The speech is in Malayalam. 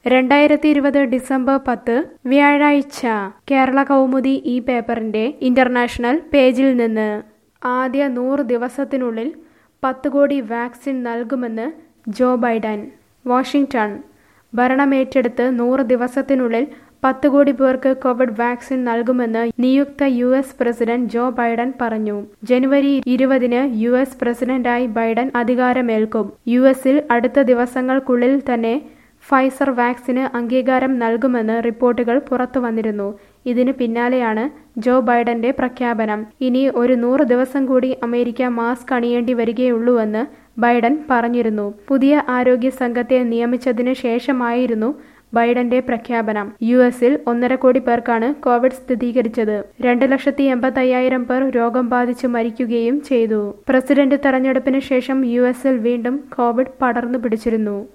രണ്ടായിരത്തി ഇരുപത് ഡിസംബർ പത്ത് വ്യാഴാഴ്ച കേരള കൗമുദി ഈ പേപ്പറിന്റെ ഇന്റർനാഷണൽ പേജിൽ നിന്ന് ആദ്യ നൂറ് ദിവസത്തിനുള്ളിൽ പത്ത് കോടി വാക്സിൻ നൽകുമെന്ന് ജോ ബൈഡൻ വാഷിംഗ്ടൺ ഭരണമേറ്റെടുത്ത് നൂറ് ദിവസത്തിനുള്ളിൽ പത്ത് കോടി പേർക്ക് കോവിഡ് വാക്സിൻ നൽകുമെന്ന് നിയുക്ത U S president Joe Biden പറഞ്ഞു ജനുവരി ഇരുപതിന് യു എസ് പ്രസിഡന്റായി ബൈഡൻ അധികാരമേൽക്കും യു എസിൽ അടുത്ത ദിവസങ്ങൾക്കുള്ളിൽ തന്നെ ഫൈസർ വാക്സിന് അംഗീകാരം നൽകുമെന്ന് റിപ്പോർട്ടുകൾ പുറത്തുവന്നിരുന്നു ഇതിന് പിന്നാലെയാണ് ജോ ബൈഡന്റെ പ്രഖ്യാപനം ഇനി ഒരു നൂറ് ദിവസം കൂടി അമേരിക്ക മാസ്ക് അണിയേണ്ടി വരികയുള്ളൂവെന്ന് ബൈഡൻ പറഞ്ഞിരുന്നു പുതിയ ആരോഗ്യ സംഘത്തെ നിയമിച്ചതിന് ശേഷമായിരുന്നു ബൈഡന്റെ പ്രഖ്യാപനം യു എസിൽ ഒന്നര കോടി പേർക്കാണ് കോവിഡ് സ്ഥിരീകരിച്ചത് രണ്ട് ലക്ഷത്തി എൺപത്തയ്യായിരം പേർ രോഗം ബാധിച്ച് മരിക്കുകയും ചെയ്തു പ്രസിഡന്റ് തെരഞ്ഞെടുപ്പിന് ശേഷം യു എസിൽ വീണ്ടും കോവിഡ് പടർന്നു പിടിച്ചിരുന്നു